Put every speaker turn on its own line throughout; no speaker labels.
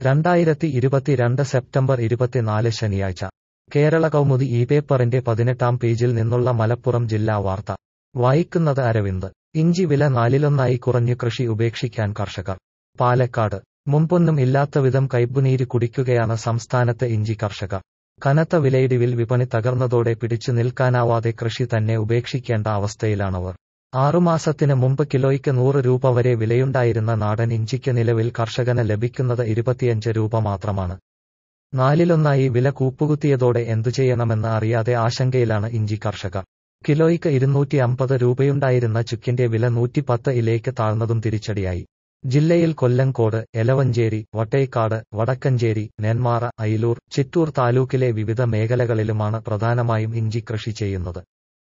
രണ്ടായിരത്തി ഇരുപത്തിരണ്ട് സെപ്റ്റംബർ ഇരുപത്തിനാല് ശനിയാഴ്ച കേരള കൗമുദി ഈ പേപ്പറിന്റെ പതിനെട്ടാം പേജിൽ നിന്നുള്ള മലപ്പുറം ജില്ലാ വാർത്ത വായിക്കുന്നത് അരവിന്ദ് ഇഞ്ചി വില നാലിലൊന്നായി കുറഞ്ഞു കൃഷി ഉപേക്ഷിക്കാൻ കർഷകർ പാലക്കാട് മുമ്പൊന്നും ഇല്ലാത്തവിധം കൈപ്പുനീര് കുടിക്കുകയാണ് സംസ്ഥാനത്തെ ഇഞ്ചി കർഷകർ കനത്ത വിലയിടിവിൽ വിപണി തകർന്നതോടെ പിടിച്ചു നിൽക്കാനാവാതെ കൃഷി തന്നെ ഉപേക്ഷിക്കേണ്ട അവസ്ഥയിലാണവർ ആറുമാസത്തിന് മുമ്പ് കിലോയ്ക്ക് നൂറ് രൂപ വരെ വിലയുണ്ടായിരുന്ന നാടൻ ഇഞ്ചിക്ക് നിലവിൽ കർഷകന് ലഭിക്കുന്നത് ഇരുപത്തിയഞ്ച് രൂപ മാത്രമാണ് നാലിലൊന്നായി വില കൂപ്പുകുത്തിയതോടെ എന്തു ചെയ്യണമെന്ന് അറിയാതെ ആശങ്കയിലാണ് ഇഞ്ചി കർഷകർ കിലോയ്ക്ക് ഇരുന്നൂറ്റി അമ്പത് രൂപയുണ്ടായിരുന്ന ചുക്കിന്റെ വില നൂറ്റിപ്പത്ത് ഇലേക്ക് താഴ്ന്നതും തിരിച്ചടിയായി ജില്ലയിൽ കൊല്ലങ്കോട് എലവഞ്ചേരി വട്ടേക്കാട് വടക്കഞ്ചേരി നെന്മാറ അയിലൂർ ചിറ്റൂർ താലൂക്കിലെ വിവിധ മേഖലകളിലുമാണ് പ്രധാനമായും ഇഞ്ചി കൃഷി ചെയ്യുന്നത്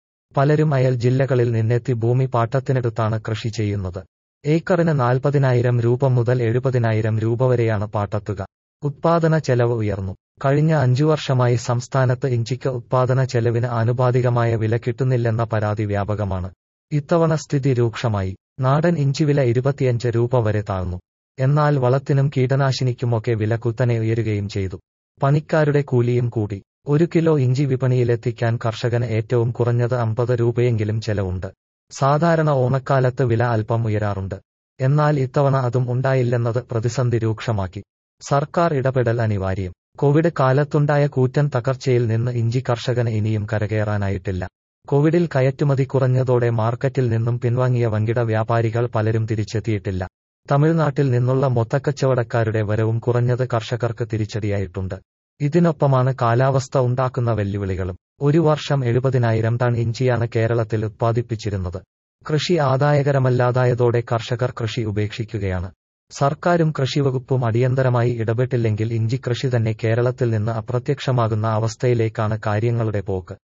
പലരും അയൽ ജില്ലകളിൽ നിന്നെത്തി ഭൂമി പാട്ടത്തിനെടുത്താണ് കൃഷി ചെയ്യുന്നത് ഏക്കറിന് നാൽപ്പതിനായിരം രൂപ മുതൽ എഴുപതിനായിരം രൂപ വരെയാണ് പാട്ടത്തുക ഉത്പാദന ചെലവ് ഉയർന്നു കഴിഞ്ഞ അഞ്ചു വർഷമായി സംസ്ഥാനത്ത് ഇഞ്ചിക്ക് ഉത്പാദന ചെലവിന് ആനുപാതികമായ വില കിട്ടുന്നില്ലെന്ന പരാതി വ്യാപകമാണ് ഇത്തവണ സ്ഥിതി രൂക്ഷമായി നാടൻ ഇഞ്ചി വില ഇരുപത്തിയഞ്ച് രൂപ വരെ താഴ്ന്നു എന്നാൽ വളത്തിനും കീടനാശിനിക്കുമൊക്കെ വില കുത്തനെ ഉയരുകയും ചെയ്തു പണിക്കാരുടെ കൂലിയും കൂടി ഒരു കിലോ ഇഞ്ചി വിപണിയിലെത്തിക്കാൻ കർഷകന് ഏറ്റവും കുറഞ്ഞത് അമ്പത് രൂപയെങ്കിലും ചെലവുണ്ട് സാധാരണ ഓണക്കാലത്ത് വില അല്പം ഉയരാറുണ്ട് എന്നാൽ ഇത്തവണ അതും ഉണ്ടായില്ലെന്നത് പ്രതിസന്ധി രൂക്ഷമാക്കി സർക്കാർ ഇടപെടൽ അനിവാര്യം കോവിഡ് കാലത്തുണ്ടായ കൂറ്റൻ തകർച്ചയിൽ നിന്ന് ഇഞ്ചി കർഷകന് ഇനിയും കരകയറാനായിട്ടില്ല കോവിഡിൽ കയറ്റുമതി കുറഞ്ഞതോടെ മാർക്കറ്റിൽ നിന്നും പിൻവാങ്ങിയ വൻകിട വ്യാപാരികൾ പലരും തിരിച്ചെത്തിയിട്ടില്ല തമിഴ്നാട്ടിൽ നിന്നുള്ള മൊത്തക്കച്ചവടക്കാരുടെ വരവും കുറഞ്ഞത് കർഷകർക്ക് തിരിച്ചടിയായിട്ടുണ്ട് ഇതിനൊപ്പമാണ് കാലാവസ്ഥ ഉണ്ടാക്കുന്ന വെല്ലുവിളികളും ഒരു വർഷം എഴുപതിനായിരം ടൺ ഇഞ്ചിയാണ് കേരളത്തിൽ ഉത്പാദിപ്പിച്ചിരുന്നത് കൃഷി ആദായകരമല്ലാതായതോടെ കർഷകർ കൃഷി ഉപേക്ഷിക്കുകയാണ് സർക്കാരും കൃഷിവകുപ്പും അടിയന്തരമായി ഇടപെട്ടില്ലെങ്കിൽ ഇഞ്ചി കൃഷി തന്നെ കേരളത്തിൽ നിന്ന് അപ്രത്യക്ഷമാകുന്ന അവസ്ഥയിലേക്കാണ് കാര്യങ്ങളുടെ പോക്ക്